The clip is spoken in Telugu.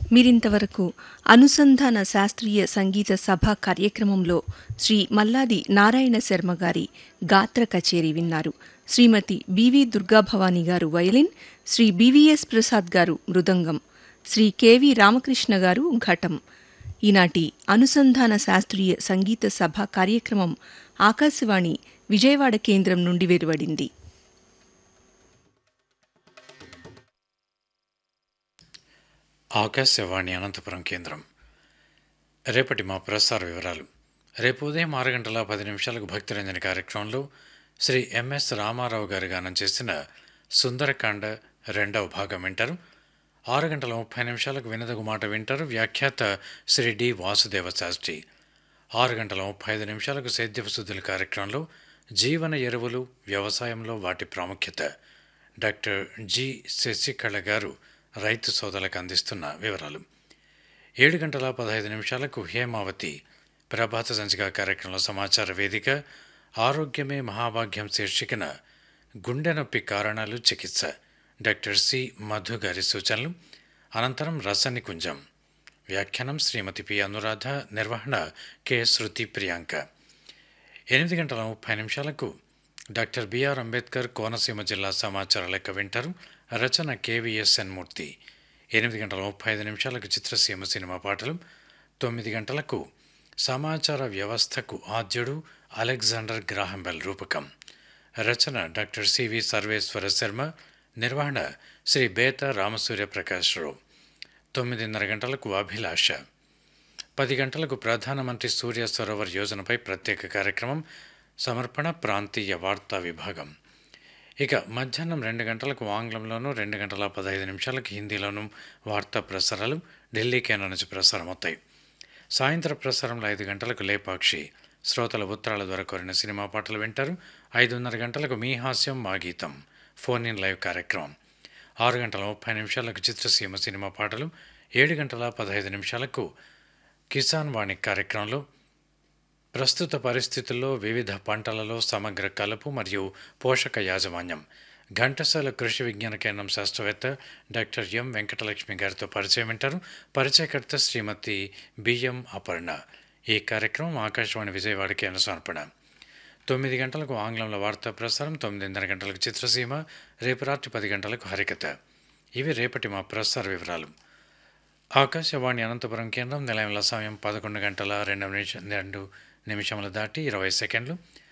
మీరింతవరకు అనుసంధాన శాస్త్రీయ సంగీత సభ కార్యక్రమంలో శ్రీ మల్లాది నారాయణ శర్మ గారి గాత్ర కచేరీ విన్నారు శ్రీమతి బివి దుర్గాభవాని గారు వయలిన్ శ్రీ బివిఎస్ ప్రసాద్ గారు మృదంగం శ్రీ కెవి రామకృష్ణ గారు ఘటం ఈనాటి అనుసంధాన శాస్త్రీయ సంగీత సభ కార్యక్రమం ఆకాశవాణి విజయవాడ కేంద్రం నుండి వెలువడింది ఆకాశవాణి అనంతపురం కేంద్రం రేపటి మా ప్రసార వివరాలు రేపు ఉదయం ఆరు గంటల పది నిమిషాలకు భక్తిరంజని కార్యక్రమంలో శ్రీ ఎంఎస్ రామారావు గారు గానం చేసిన సుందరకాండ రెండవ భాగం వింటారు ఆరు గంటల ముప్పై నిమిషాలకు వినదగు మాట వింటారు వ్యాఖ్యాత శ్రీ డి వాసుదేవ శాస్త్రి ఆరు గంటల ముప్పై ఐదు నిమిషాలకు సేద్యపు శుద్ధుల కార్యక్రమంలో జీవన ఎరువులు వ్యవసాయంలో వాటి ప్రాముఖ్యత డాక్టర్ జి శశికళ గారు రైతు సోదరులకు అందిస్తున్న వివరాలు ఏడు గంటల పదహైదు నిమిషాలకు హేమావతి ప్రభాత సంచిక కార్యక్రమంలో సమాచార వేదిక ఆరోగ్యమే మహాభాగ్యం శీర్షికన గుండె నొప్పి కారణాలు చికిత్స డాక్టర్ సి మధు గారి సూచనలు అనంతరం రసనికుంజం వ్యాఖ్యానం శ్రీమతి పి అనురాధ నిర్వహణ కె శృతి ప్రియాంక ఎనిమిది గంటల ముప్పై నిమిషాలకు డాక్టర్ బిఆర్ అంబేద్కర్ కోనసీమ జిల్లా సమాచార లెక్క వింటారు రచన కేవీఎస్ఎన్ మూర్తి ఎనిమిది గంటల ముప్పై ఐదు నిమిషాలకు చిత్రసీమ సినిమా పాటలు తొమ్మిది గంటలకు సమాచార వ్యవస్థకు ఆద్యుడు అలెగ్జాండర్ గ్రాహంబెల్ రూపకం రచన డాక్టర్ సివి సర్వేశ్వర శర్మ నిర్వహణ శ్రీ బేత రామసూర్య ప్రకాశ్రావు తొమ్మిదిన్నర గంటలకు అభిలాష పది గంటలకు ప్రధానమంత్రి సూర్య సరోవర్ యోజనపై ప్రత్యేక కార్యక్రమం సమర్పణ ప్రాంతీయ వార్తా విభాగం ఇక మధ్యాహ్నం రెండు గంటలకు ఆంగ్లంలోనూ రెండు గంటల పదహైదు నిమిషాలకు హిందీలోనూ వార్తా ప్రసారాలు ఢిల్లీ కేంద్రం నుంచి ప్రసారం అవుతాయి సాయంత్రం ప్రసారంలో ఐదు గంటలకు లేపాక్షి శ్రోతల ఉత్తరాల ద్వారా కోరిన సినిమా పాటలు వింటారు ఐదున్నర గంటలకు మీ హాస్యం మా గీతం ఫోన్ ఇన్ లైవ్ కార్యక్రమం ఆరు గంటల ముప్పై నిమిషాలకు చిత్రసీమ సినిమా పాటలు ఏడు గంటల పదహైదు నిమిషాలకు కిసాన్ వాణి కార్యక్రమంలో ప్రస్తుత పరిస్థితుల్లో వివిధ పంటలలో సమగ్ర కలుపు మరియు పోషక యాజమాన్యం ఘంటసాల కృషి విజ్ఞాన కేంద్రం శాస్త్రవేత్త డాక్టర్ ఎం వెంకటలక్ష్మి గారితో పరిచయం వింటారు పరిచయకర్త శ్రీమతి బిఎం అపర్ణ ఈ కార్యక్రమం ఆకాశవాణి విజయవాడ కేంద్ర సమర్పణ తొమ్మిది గంటలకు ఆంగ్లంలో వార్తా ప్రసారం తొమ్మిదిన్నర గంటలకు చిత్రసీమ రేపు రాత్రి పది గంటలకు హరికథ ఇవి రేపటి మా ప్రసార వివరాలు ఆకాశవాణి అనంతపురం కేంద్రం నిలయంల సమయం పదకొండు గంటల రెండు నిమిష రెండు నిమిషములు దాటి ఇరవై సెకండ్లు